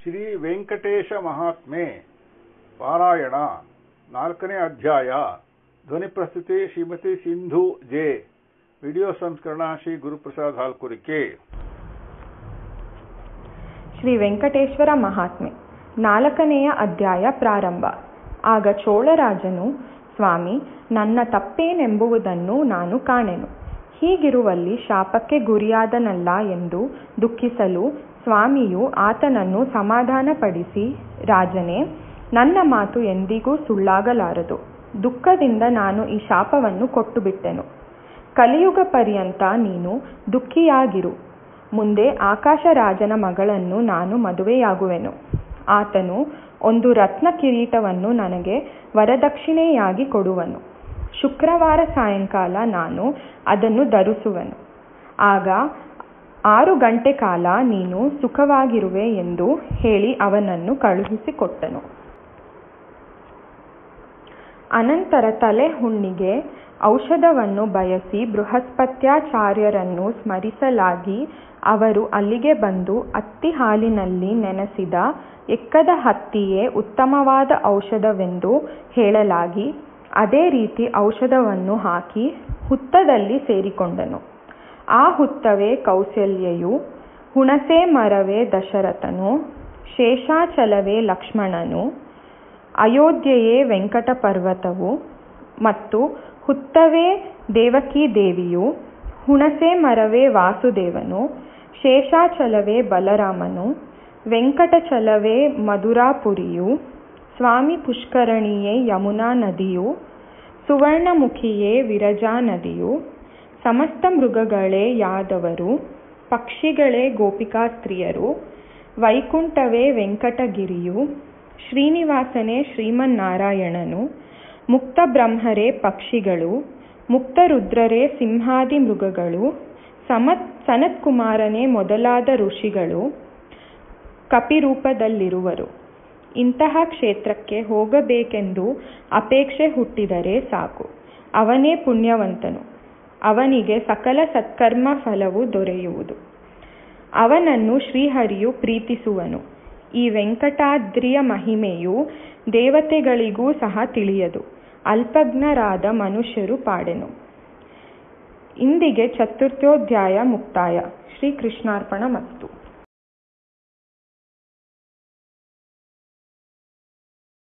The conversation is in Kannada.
ಶ್ರೀ ವೆಂಕಟೇಶ ಮಹಾತ್ಮೆ ಪಾರಾಯಣ ನಾಲ್ಕನೇ ಅಧ್ಯಾಯ ಧ್ವನಿ ಪ್ರಸ್ತುತಿ ಶ್ರೀಮತಿ ಸಿಂಧು ಜೆ ವಿಡಿಯೋ ಸಂಸ್ಕರಣ ಶ್ರೀ ಗುರುಪ್ರಸಾದ್ ಹಾಲ್ಕುರಿಕೆ ಶ್ರೀ ವೆಂಕಟೇಶ್ವರ ಮಹಾತ್ಮೆ ನಾಲ್ಕನೆಯ ಅಧ್ಯಾಯ ಪ್ರಾರಂಭ ಆಗ ಚೋಳರಾಜನು ಸ್ವಾಮಿ ನನ್ನ ತಪ್ಪೇನೆಂಬುದನ್ನು ನಾನು ಕಾಣೆನು ಹೀಗಿರುವಲ್ಲಿ ಶಾಪಕ್ಕೆ ಗುರಿಯಾದನಲ್ಲ ಎಂದು ದುಃಖಿಸಲು ಸ್ವಾಮಿಯು ಆತನನ್ನು ಸಮಾಧಾನಪಡಿಸಿ ರಾಜನೇ ನನ್ನ ಮಾತು ಎಂದಿಗೂ ಸುಳ್ಳಾಗಲಾರದು ದುಃಖದಿಂದ ನಾನು ಈ ಶಾಪವನ್ನು ಕೊಟ್ಟುಬಿಟ್ಟೆನು ಕಲಿಯುಗ ಪರ್ಯಂತ ನೀನು ದುಃಖಿಯಾಗಿರು ಮುಂದೆ ಆಕಾಶರಾಜನ ಮಗಳನ್ನು ನಾನು ಮದುವೆಯಾಗುವೆನು ಆತನು ಒಂದು ರತ್ನ ಕಿರೀಟವನ್ನು ನನಗೆ ವರದಕ್ಷಿಣೆಯಾಗಿ ಕೊಡುವನು ಶುಕ್ರವಾರ ಸಾಯಂಕಾಲ ನಾನು ಅದನ್ನು ಧರಿಸುವೆನು ಆಗ ಆರು ಗಂಟೆ ಕಾಲ ನೀನು ಸುಖವಾಗಿರುವೆ ಎಂದು ಹೇಳಿ ಅವನನ್ನು ಕಳುಹಿಸಿಕೊಟ್ಟನು ಅನಂತರ ತಲೆ ಹುಣ್ಣಿಗೆ ಔಷಧವನ್ನು ಬಯಸಿ ಬೃಹಸ್ಪತ್ಯಾಚಾರ್ಯರನ್ನು ಸ್ಮರಿಸಲಾಗಿ ಅವರು ಅಲ್ಲಿಗೆ ಬಂದು ಅತ್ತಿ ಹಾಲಿನಲ್ಲಿ ನೆನೆಸಿದ ಎಕ್ಕದ ಹತ್ತಿಯೇ ಉತ್ತಮವಾದ ಔಷಧವೆಂದು ಹೇಳಲಾಗಿ ಅದೇ ರೀತಿ ಔಷಧವನ್ನು ಹಾಕಿ ಹುತ್ತದಲ್ಲಿ ಸೇರಿಕೊಂಡನು ಆ ಹುತ್ತವೇ ಕೌಸಲ್ಯೆಯು ಹುಣಸೆ ಮರವೇ ದಶರಥನು ಶೇಷಾಚಲವೇ ಲಕ್ಷ್ಮಣನು ಅಯೋಧ್ಯೆಯೇ ವೆಂಕಟ ಪರ್ವತವು ಮತ್ತು ಹುತ್ತವೇ ದೇವಕೀ ದೇವಿಯು ಹುಣಸೆ ಮರವೇ ವಾಸುದೇವನು ಶೇಷಾಚಲವೇ ಬಲರಾಮನು ವೆಂಕಟಚಲವೇ ಮಧುರಾಪುರಿಯು ಸ್ವಾಮಿ ಪುಷ್ಕರಣಿಯೇ ಯಮುನಾ ನದಿಯು ಸುವರ್ಣಮುಖಿಯೇ ವಿರಜಾ ನದಿಯು ಸಮಸ್ತ ಮೃಗಗಳೇ ಯಾದವರು ಪಕ್ಷಿಗಳೇ ಗೋಪಿಕಾ ಸ್ತ್ರೀಯರು ವೈಕುಂಠವೇ ವೆಂಕಟಗಿರಿಯು ಶ್ರೀನಿವಾಸನೇ ಶ್ರೀಮನ್ನಾರಾಯಣನು ಮುಕ್ತ ಬ್ರಹ್ಮರೇ ಪಕ್ಷಿಗಳು ಮುಕ್ತ ರುದ್ರರೇ ಸಿಂಹಾದಿ ಮೃಗಗಳು ಸಮತ್ ಸನತ್ಕುಮಾರನೇ ಮೊದಲಾದ ಋಷಿಗಳು ಕಪಿರೂಪದಲ್ಲಿರುವರು ಇಂತಹ ಕ್ಷೇತ್ರಕ್ಕೆ ಹೋಗಬೇಕೆಂದು ಅಪೇಕ್ಷೆ ಹುಟ್ಟಿದರೆ ಸಾಕು ಅವನೇ ಪುಣ್ಯವಂತನು ಅವನಿಗೆ ಸಕಲ ಸತ್ಕರ್ಮ ಫಲವು ದೊರೆಯುವುದು ಅವನನ್ನು ಶ್ರೀಹರಿಯು ಪ್ರೀತಿಸುವನು ಈ ವೆಂಕಟಾದ್ರಿಯ ಮಹಿಮೆಯು ದೇವತೆಗಳಿಗೂ ಸಹ ತಿಳಿಯದು ಅಲ್ಪಜ್ಞರಾದ ಮನುಷ್ಯರು ಪಾಡೆನು ಇಂದಿಗೆ ಚತುರ್ಥೋಧ್ಯಾಯ ಮುಕ್ತಾಯ ಶ್ರೀಕೃಷ್ಣಾರ್ಪಣ ಮಸ್ತು